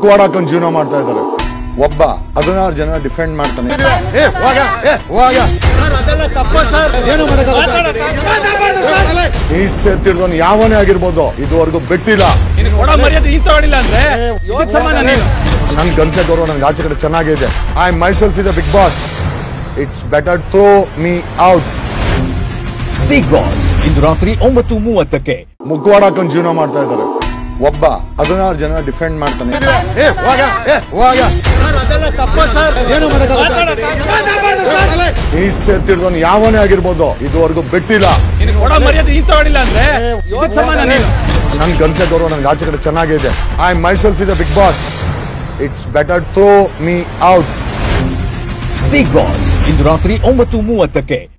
ಮುಖವಾಡ ಹಾಕೊಂಡು ಜೀವನ ಮಾಡ್ತಾ ಇದ್ದಾರೆ ಒಬ್ಬ ಹದಿನಾರು ಜನ ಡಿಫೆಂಡ್ ಮಾಡ್ತಾನೆ ಏ, ಹೋಗ, ಏ, ಹೋಗ. ಮೀಸೆ ತಿರ್ದವನು ಯಾವನೇ ಆಗಿರ್ಬೋದು ಇದುವರೆಗೂ ಬಿಟ್ಟಿಲ್ಲ ನಿನಗೆ ಕೊಡೋ ಮರ್ಯಾದೆ ಇಂತ ಹೊಡಿಲ್ಲ ಅಂದ್ರೆ ಇದಕ್ಕೆ ಸಮಾನ ನೀನು ನನ್ ಗಂಟೆ ಗೌರವ ನನ್ಗೆ ಆಚೆ ಕಡೆ ಚೆನ್ನಾಗಿದೆ I myself is a big boss it's better throw me out Bigg Boss ಇಂದು ರಾತ್ರಿ ಒಂಬತ್ತು ಮೂವತ್ತಕ್ಕೆ ಮುಖವಾಡ ಹಾಕೊಂಡು ಜೀವನ ಮಾಡ್ತಾ ಇದ್ದಾರೆ ಒಬ್ಬ ಹದಿನಾರು ಜನ ಡಿಫೆಂಡ್ ಮಾಡ್ತಾನೆ ಏ, ಹೋಗ, ಏ, ಹೋಗ. ಮೀಸೆ ತಿರ್ದವನು ಯಾವನೇ ಆಗಿರ್ಬೋದು ಇದುವರೆಗೂ ಬಿಟ್ಟಿಲ್ಲ ನಿನಗೆ ಕೊಡೋ ಮರ್ಯಾದೆ ಇಂತ ಹೊಡಿಲ್ಲ ಅಂದ್ರೆ ಇದಕ್ಕೆ ಸಮಾನ ನೀನು ನನ್ ಗಂಟೆ ಗೌರವ ನನ್ಗೆ ಆಚೆ ಕಡೆ ಚೆನ್ನಾಗಿದೆ I myself is a big boss it's better throw me out Bigg Boss ಇಂದು ರಾತ್ರಿ ಒಂಬತ್ತು ಮೂವತ್ತಕ್ಕೆ